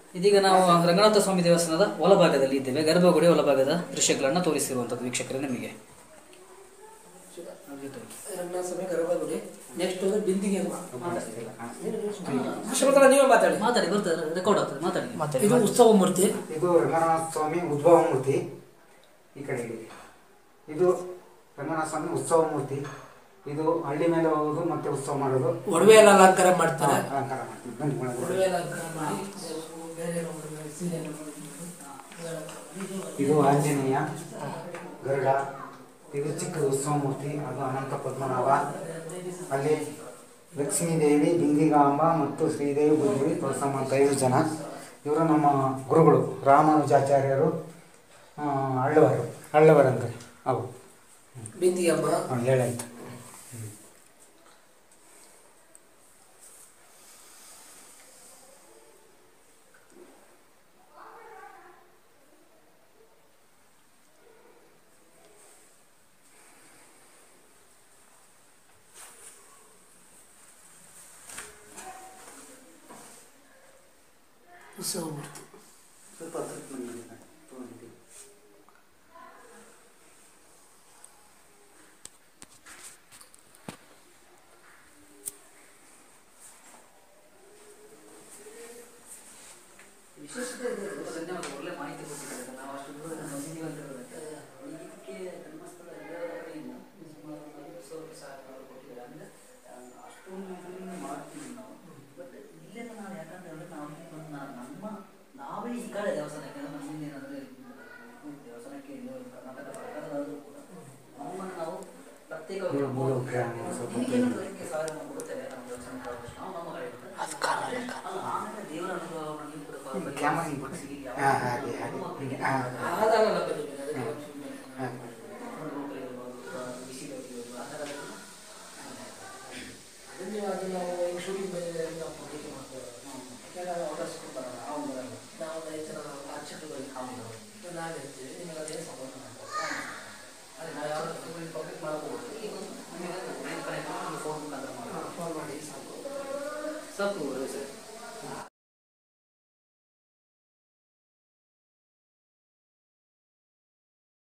ಇದೀಗ ನಾವು ರಂಗನಾಥ ಸ್ವಾಮಿ ದೇವಸ್ಥಾನದ ಒಳಭಾಗದಲ್ಲಿ ಇದ್ದೇವೆ ಗರ್ಭಗುಡಿ ಒಳಭಾಗದ ದೃಶ್ಯಗಳನ್ನು ತೋರಿಸಿರುವಂಥದ್ದು ವೀಕ್ಷಕರೇ ನಿಮಗೆ ರಂಗನಾಥ ಸ್ವಾಮಿ ಗರ್ಭಗುಡಿ ನೆಕ್ಸ್ಟ್ ಅಂದ್ರೆ ಬಿಂದಿಗೆ ಅಮ್ಮ ಮಾತಾಡ್ತಿಲ್ಲ. ಅಶ್ವತ್ಥ ನೀವೇ ಮಾತಾಡಿ ಮಾತಾಡಿ ಬರ್ತದೆ ರೆಕಾರ್ಡ್ ಆಗ್ತದೆ ಮಾತಾಡಿ ಇದು ಉತ್ಸವ ಮೂರ್ತಿ ಇದು ರಂಗನಾಥ ಸ್ವಾಮಿ ಉದ್ಭವ ಮೂರ್ತಿ ಈ ಕಡೆ ಇದೆ ಇದು ರಂಗನಾಥ ಸ್ವಾಮಿ ಉತ್ಸವ ಮೂರ್ತಿ ಇದು ಹಳ್ಳಿ ಮೇಲೆ ಹೋಗೋದು ಮತ್ತೆ ಉತ್ಸವ ಮಾಡೋದು ಒಡವೆ ಎಲ್ಲ ಅಲಂಕಾರ ಮಾಡ್ತಾರೆ ಅಲಂಕಾರ ಮಾಡ್ತೀವಿ ಬನ್ನಿ ಒಳಗೆ. ಒಡವೆ ಅಲಂಕಾರ ಮಾಡಿ ಬೇರೆ ಒಡವೆ, ಸೀರೆ ಎಲ್ಲ ಮಾಡಿ. ಇದು ಆಂಜನೇಯ ಗರುಡ ಇದು ಚಿಕ್ಕದು ಉತ್ಸವ ಮೂರ್ತಿ ಅದು ಅನಂತ ಪದ್ಮನಾಭ ಅಲ್ಲಿ ಲಕ್ಷ್ಮೀ ದೇವಿ ಬಿಂದಿಗಾಂಬ ಮತ್ತು ಶ್ರೀದೇವಿ ಬುದ್ಧಿ ತುಳಸಮ್ಮ ಅಂತ ಐದು ಜನ ಇವರು ನಮ್ಮ ಗುರುಗಳು ರಾಮಾನುಜಾಚಾರ್ಯರು ಆ, ಹಳ್ಳವರು ಹಳ್ಳವರಂತಾರೆ ಅವು ಬಿಂದಿಗೆ ಅಮ್ಮ ಹಾಂ ಹೇಳಾಯ್ತು ಉತ್ಸವ ಮೂರ್ತಿ ಸ್ವಲ್ಪ ಹತ್ರಕ್ಕೆ ಬನ್ನಿ. ತಗೊಂಡಿದ್ದೀನಿ. ವಿಶೇಷತೆ ಇದೆ. ತುಂಬ ಧನ್ಯವಾದ. ಒಳ್ಳೆ ಮಾಹಿತಿ ಕೊಟ್ಟಿದ್ದಾರೆ. ನಾವು ಅಷ್ಟು ದೂರದಿಂದ ಬಂದಿದ್ದೀವಿ ಅಂತ ಹೇಳೋದಕ್ಕೆ. ಇದಕ್ಕೆ ಧರ್ಮಸ್ಥಳ ದೇವರಗಳಿಂದ ಸುಮಾರು ಒಂದು ಐವತ್ತು ಸಾವಿರ ಸಹಕಾರ ಕೊಟ್ಟಿದ್ದಾರೆ. ಅಂದ್ರೆ, ಆ, ಅಷ್ಟೊಂದು ಇದರಿಂದ ಮಾಡ್ತೀವಿ ನಾವು. But ಇಲ್ಲೆಲ್ಲ ನಾವು ಯಾಕಂತ ಹೇಳಿದ್ರೆ ನಾವು ಇಲ್ಲಿ ಬಂದು ನಾ- ನಮ್ಮ ನಾವೇ ಈ ಕಡೆ ದೇವಸ್ಥಾನಕ್ಕೆ ಅಂದ್ರೆ ನಮ್ಮಿಂದ ಏನಾದ್ರೆ ದೇವಸ್ಥಾನಕ್ಕೆ ಇದು ಕರ್ನಾಟಕ ಸರ್ಕಾರದಾದ್ರೂ ಕೂಡ ನಮ್ಮನ್ನು ನಾವು ಪ್ರತ್ಯೇಕವಾಗಿ ಮೂರು- ಮೂರು ಗ್ರಾಮ ಸ್ವಲ್ಪ ಇದಕ್ಕೇನಾದ್ರೂ ಇದಕ್ಕೆ ಸಹಾಯ ನಾವು ಕೊಡ್ತೇವೆ ನಮ್ಮ ದೇವಸ್ಥಾನಕ್ಕೆ ಆದಷ್ಟು. ನಾವು ನಮ್ಮ ಕಡೆ ಇರ್ತೇವೆ. ಅಲ್ಲ, ಆಮೇಲೆ ದೇವರ ಅನುಭವವನ್ನು ನೀವು ಕೂಡ ಈ ಕ್ಯಾಮರಾ ಹಿಂಗೆ ಪಡಿಸಿ ಕೊಡಿ. ಯಾವ- ಹಾ, ಹಾಗೆ, ಹಾಗೆ. ಮಕ್ಕಳಿಗೆ ಹಾ. ಆದಾಗಲ್ಲ ಬನ್ನಿ ಅದಕ್ಕೆ ಹಾ. ಸುಮ್ಮನೆ. ಹಾಂ ಅದನ್ನ ನೀವು ಅದನ್ನ ನಾವು ಈಗ ಶೂಟಿಂಗ್ ಬಂದಿದೆ ಅಂತ ನಾವು ಪಬ್ಲಿಕ್ ಮಾಡ್ತೇವೆ ಯಾಕಂದ್ರೆ ನಾವು ಅವಕಾಶಕ್ಕೆ ಬರಲ್ಲ ನಾವು ಒಂದು ಐದು ಜನ ಅರ್ಚಕರುಗಳಿಗೆ ನಾವಿರ್ತೀವಿ ನಿಮಗೆ ಅದೇ ಸಂಬಂಧ ಅದೇ ನಾವು ಯಾವ ಪಬ್ಲಿಕ್ ಮಾಡಬಹುದು ಫೋನ್ ಮಾಡಿ ಸಾಕು ಸಾಕು